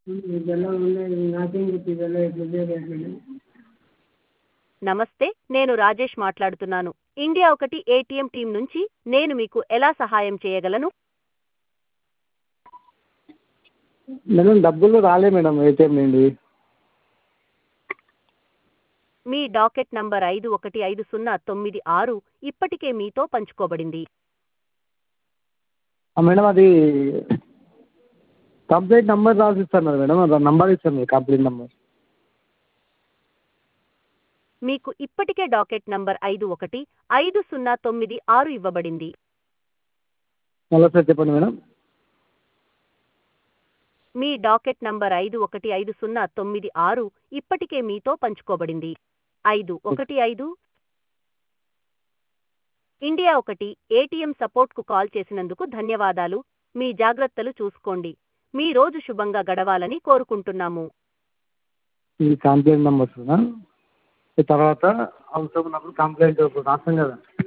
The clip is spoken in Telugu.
ಇದೆಲ್ಲ ಒಳ್ಳೆ నాకేం ಗೊತ್ತು ಇದೆಲ್ಲ ದುಡ್ಡು ರೇಟ್ನಲ್ಲಿ నమస్తే నేను రాజేష్ మాట్లాడుతున్నాను ఇండియా ఒకటి ఏటీఎం టీం నుంచి నేను మీకు ఎలా సహాయం చేయగలను మేడం డబ్బులు రాలే మేడం ఏటీఎం నుండి మీ డాకెట్ నంబర్ ఐదు ఒకటి ఐదు సున్నా తొమ్మిది ఆరు ఇప్పటికే మీతో పంచుకోబడింది ఆ, మేడం అది కంప్లైంట్ నెంబర్ రాసిస్తున్నారు మేడం అది నంబర్ ఇస్తాను కంప్లైంట్ నెంబర్ మీకు ఇప్పటికే డాకెట్ నంబర్ ఐదు ఒకటి ఐదు సున్నా తొమ్మిది ఆరు ఇవ్వబడింది మళ్ళీ సార్ చెప్పండి మేడం మీ డాకెట్ నంబర్ ఐదు ఒకటి ఐదు సున్నా తొమ్మిది ఆరు ఇప్పటికే మీతో పంచుకోబడింది ఐదు ఒకటి ఐదు ఇండియా ఒకటి ఏటీఎం సపోర్ట్కు కాల్ చేసినందుకు ధన్యవాదాలు మీ జాగ్రత్తలు చూసుకోండి మీ రోజు శుభంగా గడవాలని కోరుకుంటున్నాము ఈ కంప్లైంట్ నెంబర్స్ తర్వాత అవసరం ఉన్నప్పుడు కంప్లైంట్ రాస్తాం కదా